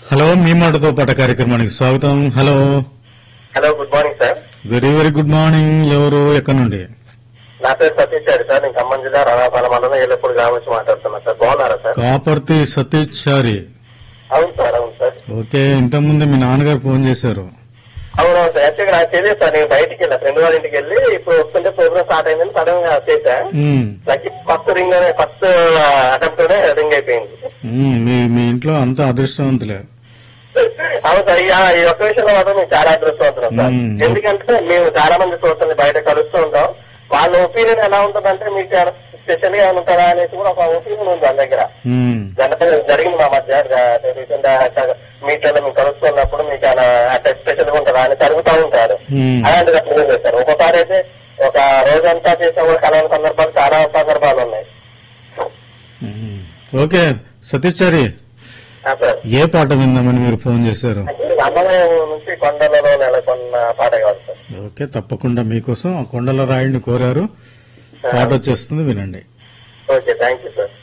Hello మీ మాటతో పాట కార్యక్రమానికి స్వాగతం hello hello good morning sir very very good morning ఎవరు ఎక్కడి నుండి నా పేరు సతీష్ గారు సార్ నేను ఖమ్మం జిల్లా రాధాపాల మండలం ఏలప్పుడు గ్రామం నుంచి మాట్లాడుతున్నా సార్ బాగున్నారా సార్ కాపర్తి సతీష్ చారి అవును సార్ అవును సార్ ఓకే ఇంతకుముందు మీ నాన్నగారు ఫోన్ చేశారు అవునవును సార్ యాక్చువల్గా నాకు తెలియదు సార్ నేను బయటికి వెళ్ళా ఫ్రెండ్ వాళ్ళ ఇంటికి వెళ్ళి ఇప్పుడు వస్తుంటే ప్రోగ్రామ్ స్టార్ట్ అయిందని సడన్ గా చేశా మ్మ్. నాకు ఫస్ట్ రింగ్ అనే ఫస్ట్ అటెంప్ట్ తోనే రింగ్ అయిపోయింది మ్మ్. మీ మీ ఇంట్లో అంతా అదృష్టవంతులే అవును సార్ ఈ ఈ ఒక్క విషయంలో మాత్రం మేము చాలా అదృష్టవంతున్నాం సార్ మ్మ్. ఎందుకంటే మేము చాలా మంది శ్రోతల్ని బయట కలుస్తూ ఉంటాం వాళ్ళ ఒపీనియన్ ఎలా ఉంటుందంటే మీకు స్పెషల్ గా ఉంటారా అనేసి కూడా ఒక ఒపీనియన్ ఉంది వాళ్ళ దగ్గర మ్మ్. గంట జరిగింది మా మధ్య రీసెంట్ మీట్లలో మేము కలుస్తున్నప్పుడు మీకు అలా అట్లా స్పెషల్ గా ఉంటుందా అని జరుగుతూ ఉంటారు మ్మ్. అలాంటిది అట్లా ఏం చేస్తారు ఒక్కోసారి అయితే ఒక రోజంతా చేసిన కూడా కలవని సందర్భాలు చాలా సందర్భాలు ఉన్నాయి మ్మ్. ఓకే సతీష్ చారి ఆ సార్ ఏ పాట విందామని మీరు ఫోన్ చేశారు అన్నమయ్య నుంచి కొండలలో నెలకొన్న పాట కావాలి సార్ ఓకే తప్పకుండా మీకోసం ఆ కొండల రాయుడిని కోరారు పాట వచ్చేస్తుంది వినండి ఓకే థ్యాంక్ యూ సార్